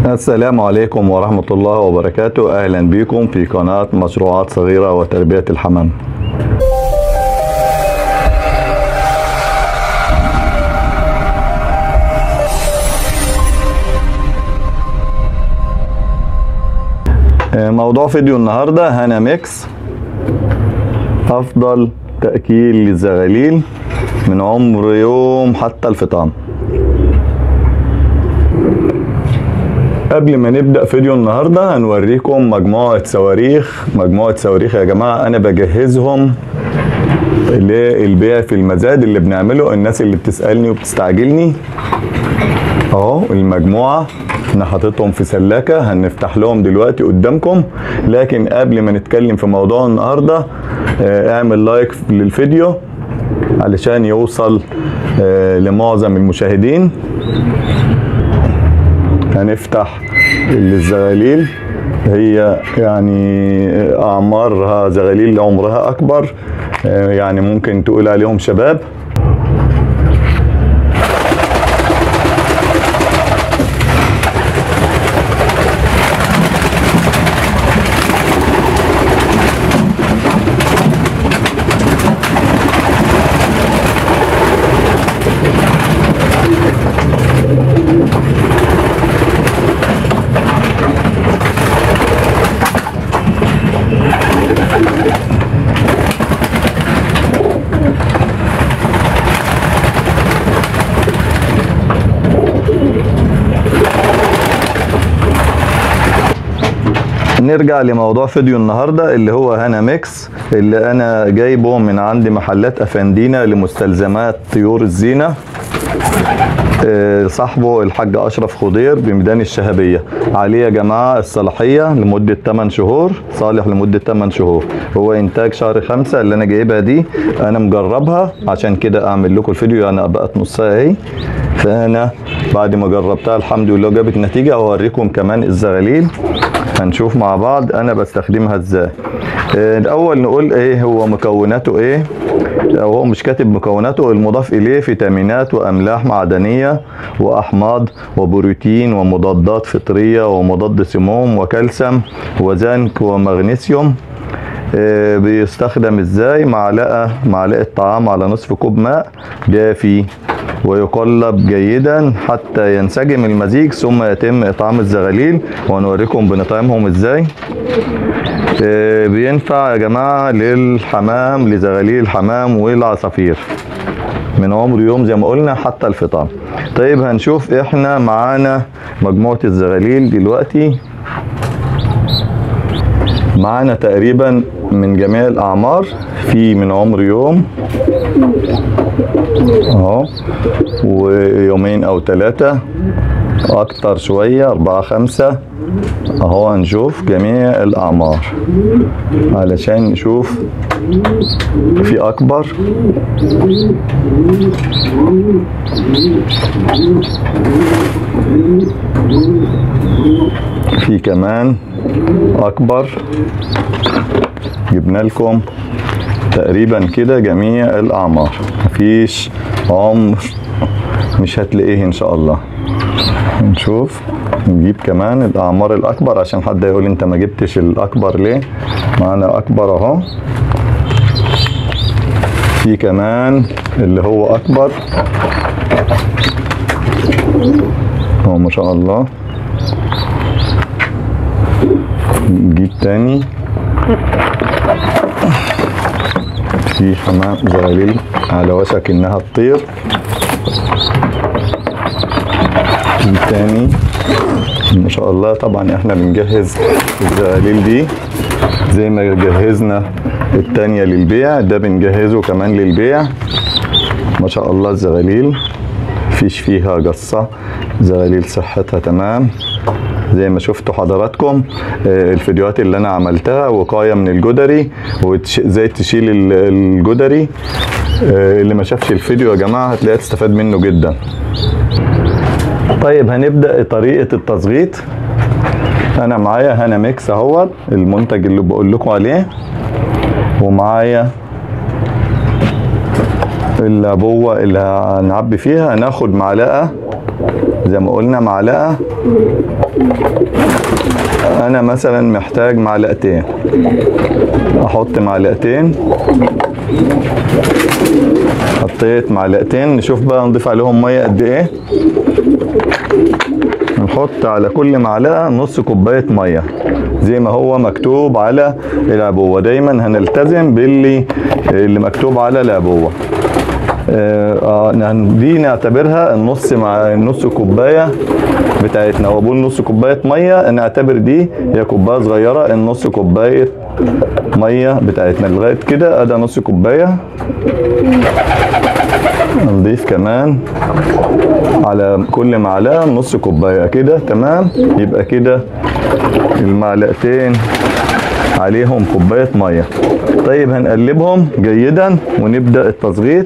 السلام عليكم ورحمة الله وبركاته أهلا بكم في قناة مشروعات صغيرة وتربية الحمام آه، موضوع فيديو النهاردة هنا ميكس أفضل تأكيل للزغاليل من عمر يوم حتى الفطام قبل ما نبدأ فيديو النهاردة هنوريكم مجموعة صواريخ مجموعة صواريخ يا جماعة أنا بجهزهم للبيع في المزاد اللي بنعمله الناس اللي بتسألني وبتستعجلني اهو المجموعة انا حاططهم في سلاكة هنفتح لهم دلوقتي قدامكم لكن قبل ما نتكلم في موضوع النهاردة آه، اعمل لايك للفيديو علشان يوصل آه، لمعظم المشاهدين هنفتح الزغاليل هي يعني اعمارها زغاليل عمرها اكبر آه، يعني ممكن تقول عليهم شباب نرجع لموضوع فيديو النهارده اللي هو هنا ميكس اللي انا جايبه من عند محلات افندينا لمستلزمات طيور الزينه آه، صاحبه الحاج اشرف خضير بميدان الشهبيه عليه يا جماعه الصلاحيه لمده 8 شهور صالح لمده 8 شهور هو انتاج شهر خمسة اللي انا جايبها دي انا مجربها عشان كده اعمل لكم الفيديو انا بقت نصها اهي فانا بعد ما جربتها الحمد لله جابت نتيجه اوريكم كمان الزغاليل هنشوف مع بعض انا بستخدمها ازاي آه، الاول نقول ايه هو مكوناته ايه أو هو مش كاتب مكوناته المضاف اليه فيتامينات واملاح معدنيه واحماض وبروتين ومضادات فطريه ومضاد سموم وكالسيوم وزنك ومغنيسيوم آه، بيستخدم ازاي معلقه معلقه طعام على نصف كوب ماء جافي ويقلب جيدا حتى ينسجم المزيج ثم يتم اطعام الزغاليل وهنوريكم بنطعمهم ازاي آه، بينفع يا جماعه للحمام لزغاليل الحمام والعصافير من عمر يوم زي ما قلنا حتى الفطام طيب هنشوف احنا معانا مجموعه الزغاليل دلوقتي معانا تقريبا من جميع الاعمار في من عمر يوم اهو ويومين او ثلاثة اكتر شوية اربعة خمسة اهو هنشوف جميع الاعمار علشان نشوف في اكبر في كمان اكبر جبنا لكم تقريبا كده جميع الاعمار مفيش عمر مش هتلاقيه ان شاء الله نشوف نجيب كمان الاعمار الاكبر عشان حد يقول انت ما جبتش الاكبر ليه معانا اكبر اهو في كمان اللي هو اكبر هو ما شاء الله نجيب تاني في حمام زغاليل على وشك انها تطير في تاني ما شاء الله طبعا احنا بنجهز الزغاليل دي زي ما جهزنا التانية للبيع ده بنجهزه كمان للبيع ما شاء الله الزغاليل فيش فيها قصة زغاليل صحتها تمام زي ما شفتوا حضراتكم آه، الفيديوهات اللي انا عملتها وقايه من الجدري وازاي تشيل ال- الجدري آه، اللي ما شافش الفيديو يا جماعه هتلاقيه تستفاد منه جدا طيب هنبدا طريقه التصغيط انا معايا هنا ميكس اهوت المنتج اللي بقول لكم عليه ومعايا العبوه اللي هنعبي فيها هناخد معلقه زي ما قلنا معلقة انا مثلا محتاج معلقتين احط معلقتين حطيت معلقتين نشوف بقى نضيف عليهم ميه قد ايه نحط على كل معلقه نص كوبايه ميه زي ما هو مكتوب على العبوه دايما هنلتزم باللي اللي مكتوب على العبوه آه آه، دي نعتبرها النص مع النص كوبايه بتاعتنا هو بقول نص كوبايه ميه نعتبر دي هي كوبايه صغيره النص كوبايه ميه بتاعتنا لغايه كده ادي نص كوبايه نضيف كمان على كل معلقه نص كوبايه كده تمام يبقى كده المعلقتين عليهم كوبايه ميه طيب هنقلبهم جيدا ونبدا التصغيط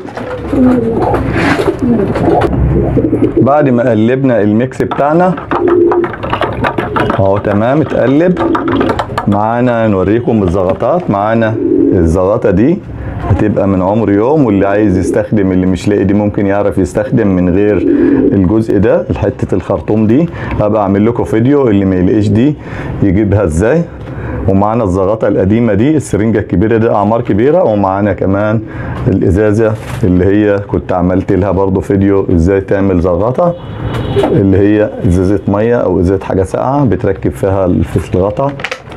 بعد ما قلبنا الميكس بتاعنا اهو تمام اتقلب معانا نوريكم الزغطات معانا الزغطه دي هتبقى من عمر يوم واللي عايز يستخدم اللي مش لاقي دي ممكن يعرف يستخدم من غير الجزء ده حته الخرطوم دي هبقى اعمل لكم فيديو اللي ما يلاقيش دي يجيبها ازاي ومعانا الزغطه القديمه دي السرنجه الكبيره دي اعمار كبيره ومعانا كمان الازازه اللي هي كنت عملت لها برضو فيديو ازاي تعمل زغطه اللي هي ازازه ميه او ازازه حاجه ساقعه بتركب فيها في الغطا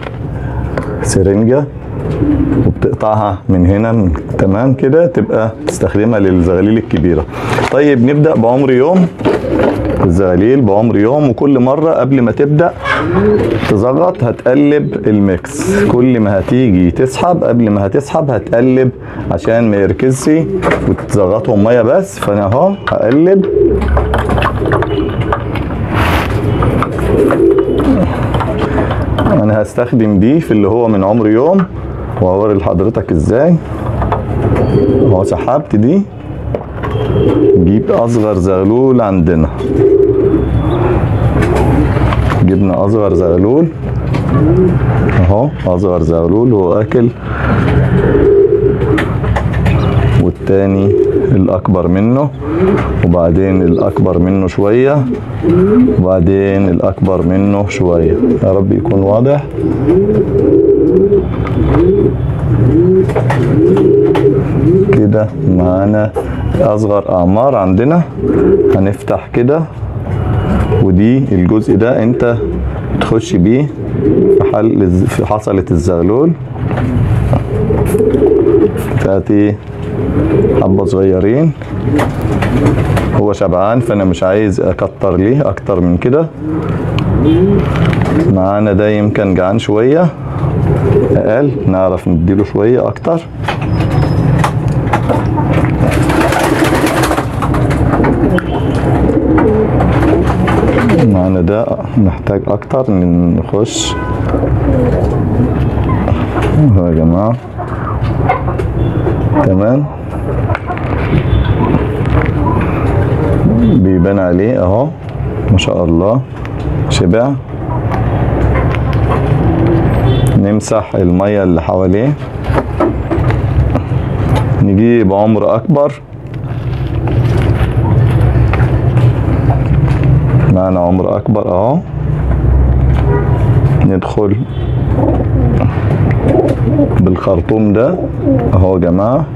سرنجه وبتقطعها من هنا من تمام كده تبقى تستخدمها للزغاليل الكبيره طيب نبدا بعمر يوم الزغاليل بعمر يوم وكل مرة قبل ما تبدأ تزغط هتقلب الميكس كل ما هتيجي تسحب قبل ما هتسحب هتقلب عشان ما يركزش وتزغطهم مية بس فانا اهو هقلب انا هستخدم دي في اللي هو من عمر يوم وهوري لحضرتك ازاي اهو سحبت دي نجيب اصغر زغلول عندنا جبنا اصغر زغلول اهو اصغر زغلول هو اكل والتاني الاكبر منه وبعدين الاكبر منه شوية وبعدين الاكبر منه شوية يا رب يكون واضح كده معانا اصغر اعمار عندنا هنفتح كده ودي الجزء ده انت تخش بيه في حل في حصلة الزغلول تأتي حبة صغيرين هو شبعان فانا مش عايز اكتر ليه اكتر من كده معانا ده يمكن جعان شوية اقل نعرف نديله شوية اكتر معانا ده محتاج اكتر من نخش اهو يا جماعة تمام بيبان عليه اهو ما شاء الله شبع نمسح المية اللي حواليه نجيب عمر اكبر معنا عمر اكبر اهو ندخل بالخرطوم ده اهو يا جماعه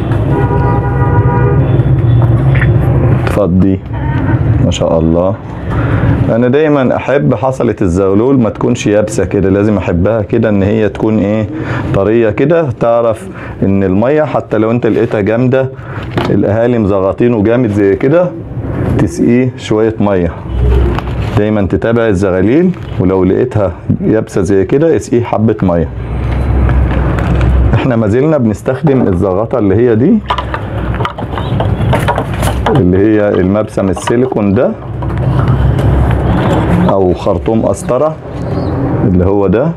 تفضي ما شاء الله انا دايما احب حصلة الزغلول ما تكونش يابسه كده لازم احبها كده ان هي تكون ايه طريه كده تعرف ان الميه حتى لو انت لقيتها جامده الاهالي مزغطينه جامد زي كده تسقيه شويه ميه دايما تتابع الزغاليل ولو لقيتها يابسه زي كده اسقيه حبه ميه احنا ما زلنا بنستخدم الزغطه اللي هي دي اللي هي المبسم السيليكون ده او خرطوم قسطره اللي هو ده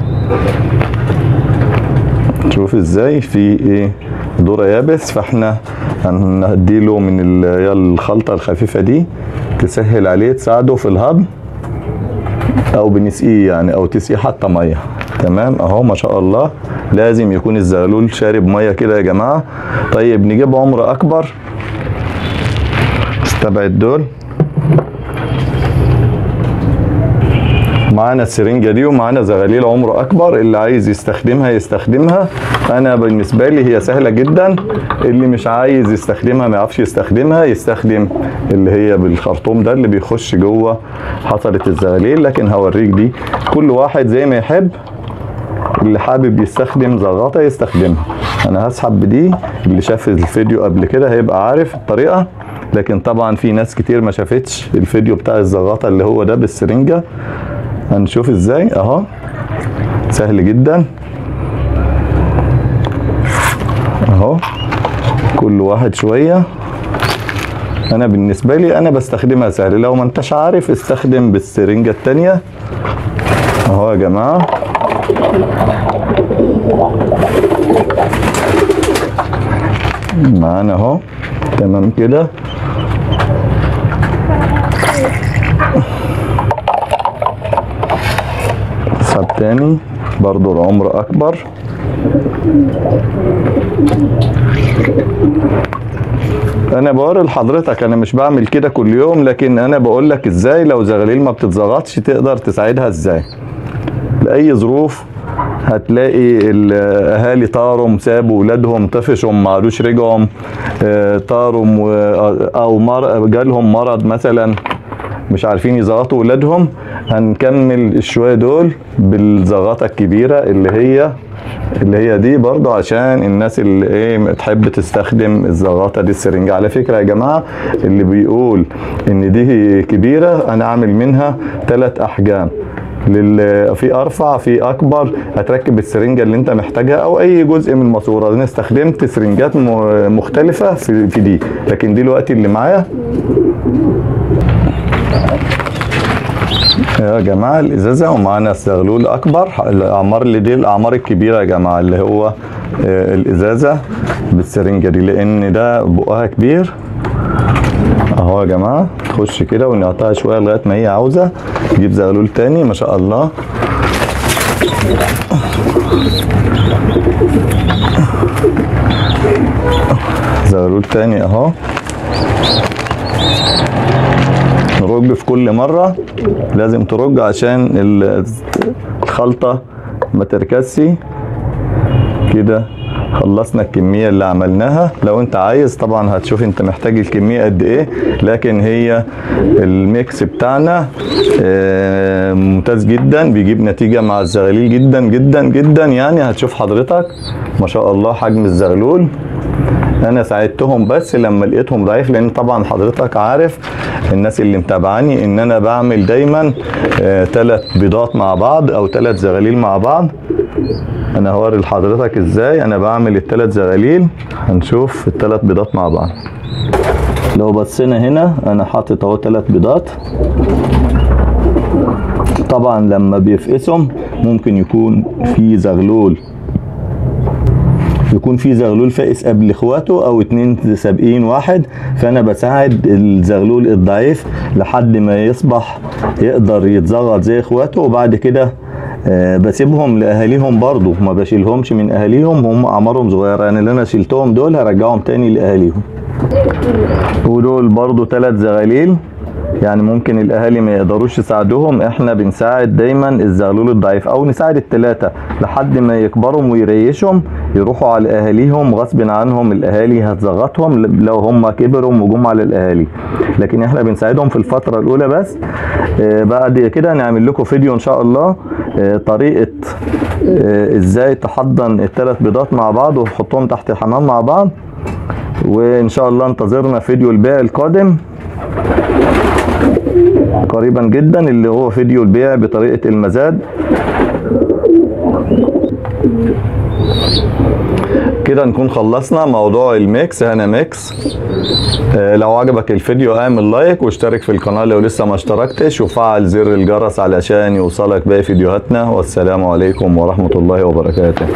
شوف ازاي في ايه ذره يابس فاحنا هنديله من ال- هي الخلطه الخفيفه دي تسهل عليه تساعده في الهضم او بنسقيه يعني او تسقيه حتى ميه تمام اهو ما شاء الله لازم يكون الزغلول شارب ميه كده يا جماعه طيب نجيب عمر اكبر استبعد دول معانا السرنجة دي ومعانا زغاليل عمر أكبر اللي عايز يستخدمها يستخدمها أنا بالنسبة لي هي سهلة جدا اللي مش عايز يستخدمها ما يعرفش يستخدمها يستخدم اللي هي بالخرطوم ده اللي بيخش جوه حصلة الزغاليل لكن هوريك دي كل واحد زي ما يحب اللي حابب يستخدم زغاطة يستخدمها انا هسحب بدي اللي شاف الفيديو قبل كده هيبقى عارف الطريقة لكن طبعا في ناس كتير ما شافتش الفيديو بتاع الزغاطة اللي هو ده بالسرنجة هنشوف ازاي اهو سهل جدا اهو كل واحد شوية انا بالنسبة لي انا بستخدمها سهل لو ما انتش عارف استخدم بالسرنجة التانية اهو يا جماعة معانا اهو تمام كده اسحب تاني برضو العمر اكبر انا بوري لحضرتك انا مش بعمل كده كل يوم لكن انا بقول لك ازاي لو زغاليل ما بتتزغطش تقدر تساعدها ازاي لاي ظروف هتلاقي الاهالي طارم سابوا ولادهم طفشهم ما عادوش رجعهم آه، طارم و- او مر... جالهم مرض مثلا مش عارفين يزغطوا ولادهم هنكمل الشويه دول بالزغطه الكبيره اللي هي اللي هي دي برضو عشان الناس اللي ايه تحب تستخدم الزغاطه دي السرنجه على فكره يا جماعه اللي بيقول ان دي كبيره انا عامل منها ثلاث احجام لل... في ارفع في اكبر هتركب السرنجه اللي انت محتاجها او اي جزء من الماسوره انا استخدمت سرنجات م... مختلفه في... في دي لكن دي الوقت اللي معايا يا جماعه الازازه ومعانا الزغلول اكبر الاعمار اللي دي الاعمار الكبيره يا جماعه اللي هو آه، الازازه بالسرنجه دي لان ده بقها كبير اهو يا جماعه تخش كده ونقطعها شويه لغايه ما هي عاوزه نجيب زغلول تاني ما شاء الله زغلول تاني اهو نرج في كل مرة لازم ترج عشان ال- الخلطة ما تركزش كده خلصنا الكمية اللي عملناها لو انت عايز طبعا هتشوف انت محتاج الكمية قد ايه لكن هي الميكس بتاعنا آه، ممتاز جدا بيجيب نتيجة مع الزغاليل جدا جدا جدا يعني هتشوف حضرتك ما شاء الله حجم الزغلول انا ساعدتهم بس لما لقيتهم ضعيف لان طبعا حضرتك عارف الناس اللي متابعاني ان انا بعمل دايما ثلاث بيضات مع بعض او ثلاث زغاليل مع بعض انا هوري لحضرتك ازاي انا بعمل الثلاث زغاليل هنشوف الثلاث بيضات مع بعض لو بصينا هنا انا حاطط اهو ثلاث بيضات طبعا لما بيفقسهم ممكن يكون في زغلول يكون في زغلول فائس قبل اخواته او اتنين سابقين واحد فانا بساعد الزغلول الضعيف لحد ما يصبح يقدر يتزغط زي اخواته وبعد كده آه، بسيبهم لاهاليهم برضو ما بشيلهمش من اهاليهم هم اعمارهم صغيره يعني اللي انا شلتهم دول هرجعهم تاني لاهاليهم ودول برضو ثلاث زغاليل يعني ممكن الاهالي ما يقدروش يساعدوهم احنا بنساعد دايما الزغلول الضعيف او نساعد الثلاثه لحد ما يكبروا ويريشهم يروحوا على اهاليهم غصب عنهم الاهالي هتزغطهم لو هم كبروا وجم على الاهالي لكن احنا بنساعدهم في الفتره الاولى بس آه، بعد كده نعمل لكم فيديو ان شاء الله آه، طريقه آه، ازاي تحضن الثلاث بيضات مع بعض وتحطهم تحت الحمام مع بعض وان شاء الله انتظرنا فيديو البيع القادم قريبا جدا اللي هو فيديو البيع بطريقة المزاد كده نكون خلصنا موضوع الميكس هنا ميكس آه، لو عجبك الفيديو اعمل لايك واشترك في القناة لو لسه ما اشتركتش وفعل زر الجرس علشان يوصلك باقي فيديوهاتنا والسلام عليكم ورحمة الله وبركاته